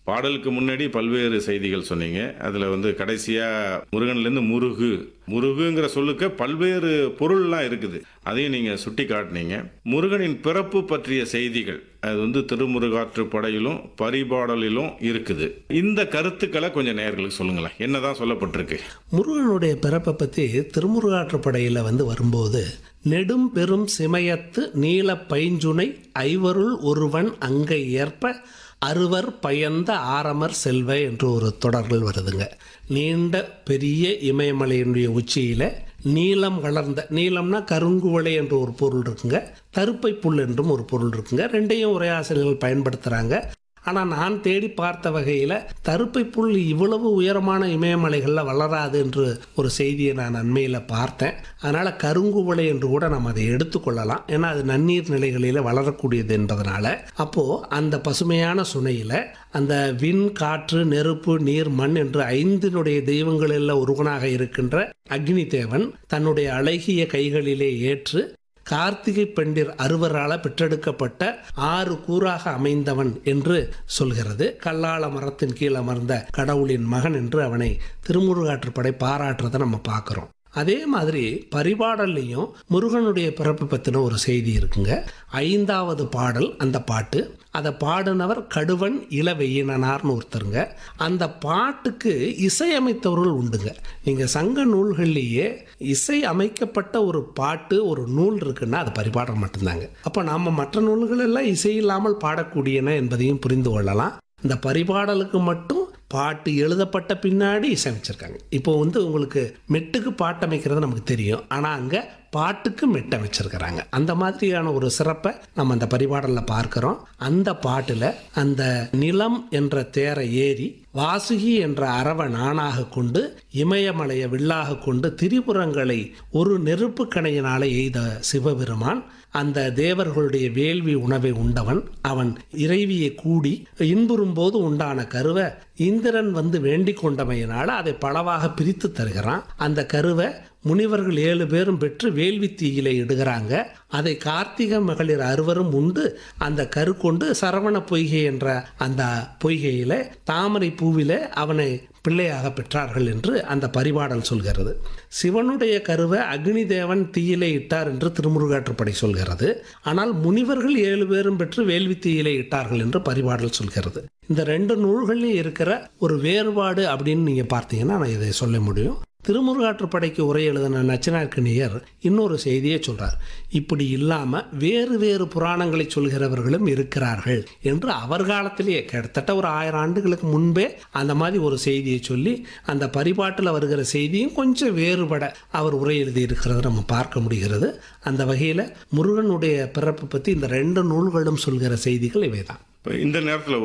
பாடலுக்கு முன்னாடி பல்வேறு செய்திகள் சொன்னீங்க அதில் வந்து கடைசியாக முருகன்லேருந்து முருகு முருகுங்கிற சொல்லுக்கு பல்வேறு பொருள்லாம் இருக்குது அதையும் நீங்கள் சுட்டி காட்டினீங்க முருகனின் பிறப்பு பற்றிய செய்திகள் அது வந்து திருமுருகாற்று படையிலும் பரிபாடலிலும் இருக்குது இந்த கருத்துக்களை கொஞ்சம் நேயர்களுக்கு சொல்லுங்களேன் என்னதான் சொல்லப்பட்டிருக்கு முருகனுடைய பிறப்பை பற்றி திருமுருகாற்றுப்படையில் வந்து வரும்போது நெடும் பெரும் சிமயத்து நீல பைஞ்சுனை ஐவருள் ஒருவன் அங்கை ஏற்ப அறுவர் பயந்த ஆரமர் செல்வ என்று ஒரு தொடர்கள் வருதுங்க நீண்ட பெரிய இமயமலையினுடைய உச்சியில் நீலம் வளர்ந்த நீலம்னா கருங்குவளை என்ற ஒரு பொருள் இருக்குங்க கருப்பை புல் என்றும் ஒரு பொருள் இருக்குங்க ரெண்டையும் உரை ஆசிரியர்கள் பயன்படுத்துகிறாங்க ஆனால் நான் தேடி பார்த்த வகையில் தருப்பை புல் இவ்வளவு உயரமான இமயமலைகளில் வளராது என்று ஒரு செய்தியை நான் அண்மையில் பார்த்தேன் அதனால் கருங்குவளை என்று கூட நம்ம அதை எடுத்துக்கொள்ளலாம் ஏன்னா அது நன்னீர் நிலைகளில் வளரக்கூடியது என்பதனால அப்போது அந்த பசுமையான சுனையில் அந்த விண் காற்று நெருப்பு நீர் மண் என்று ஐந்தினுடைய தெய்வங்களில் ஒருவனாக இருக்கின்ற அக்னி தேவன் தன்னுடைய அழகிய கைகளிலே ஏற்று கார்த்திகை பெண்டிர் அறுவரால பெற்றெடுக்கப்பட்ட ஆறு கூறாக அமைந்தவன் என்று சொல்கிறது கல்லாள மரத்தின் கீழ் அமர்ந்த கடவுளின் மகன் என்று அவனை திருமுருகாற்றுப்படை பாராட்டுறதை நம்ம பார்க்குறோம் அதே மாதிரி பரிபாடல்லையும் முருகனுடைய பிறப்பு பற்றின ஒரு செய்தி இருக்குங்க ஐந்தாவது பாடல் அந்த பாட்டு அதை பாடினவர் கடுவன் இளவெயினனார்னு ஒருத்தருங்க அந்த பாட்டுக்கு இசையமைத்தவர்கள் உண்டுங்க நீங்கள் சங்க நூல்கள்லேயே இசை அமைக்கப்பட்ட ஒரு பாட்டு ஒரு நூல் இருக்குன்னா அது பரிபாடல் மட்டும்தாங்க அப்போ நாம் மற்ற நூல்கள் எல்லாம் இசை இல்லாமல் பாடக்கூடியன என்பதையும் புரிந்து கொள்ளலாம் இந்த பரிபாடலுக்கு மட்டும் பாட்டு எழுதப்பட்ட பின்னாடி இசையமைச்சிருக்காங்க இப்போ வந்து உங்களுக்கு மெட்டுக்கு பாட்டு அமைக்கிறது நமக்கு தெரியும் ஆனால் அங்கே பாட்டுக்கு மெட்டு அமைச்சிருக்கிறாங்க அந்த மாதிரியான ஒரு சிறப்பை நம்ம அந்த பரிபாடலில் பார்க்குறோம் அந்த பாட்டில் அந்த நிலம் என்ற தேரை ஏறி வாசுகி என்ற அரவ நானாக கொண்டு இமயமலையை வில்லாக கொண்டு திரிபுரங்களை ஒரு நெருப்பு கணையினாலே எய்த சிவபெருமான் அந்த தேவர்களுடைய வேள்வி உணவை உண்டவன் அவன் இறைவியை கூடி இன்புறும் போது உண்டான கருவை இந்திரன் வந்து வேண்டிக் கொண்டமையினால அதை பலவாக பிரித்து தருகிறான் அந்த கருவை முனிவர்கள் ஏழு பேரும் பெற்று வேள்வி தீயிலே இடுகிறாங்க அதை கார்த்திக மகளிர் அறுவரும் உண்டு அந்த கரு கொண்டு சரவண பொய்கை என்ற அந்த பொய்கையில தாமரை பூவில அவனை பிள்ளையாக பெற்றார்கள் என்று அந்த பரிபாடல் சொல்கிறது சிவனுடைய கருவை அக்னி தேவன் தீயிலே இட்டார் என்று திருமுருகாற்றுப்படை சொல்கிறது ஆனால் முனிவர்கள் ஏழு பேரும் பெற்று வேள்வி தீயிலே இட்டார்கள் என்று பரிபாடல் சொல்கிறது இந்த ரெண்டு நூல்கள்லையும் இருக்கிற ஒரு வேறுபாடு அப்படின்னு நீங்க பார்த்தீங்கன்னா நான் இதை சொல்ல முடியும் திருமுருகாற்றுப்படைக்கு உரை எழுதின நச்சினார்க்கணியர் இன்னொரு செய்தியை சொல்றார் இப்படி இல்லாம வேறு வேறு புராணங்களை சொல்கிறவர்களும் இருக்கிறார்கள் என்று அவர் காலத்திலேயே கிட்டத்தட்ட ஒரு ஆயிரம் ஆண்டுகளுக்கு முன்பே அந்த மாதிரி ஒரு செய்தியை சொல்லி அந்த பரிபாட்டில் வருகிற செய்தியும் கொஞ்சம் வேறுபட அவர் உரை எழுதி இருக்கிறத நம்ம பார்க்க முடிகிறது அந்த வகையில் முருகனுடைய பிறப்பு பற்றி இந்த ரெண்டு நூல்களும் சொல்கிற செய்திகள் இவைதான் இப்போ இந்த நேரத்தில்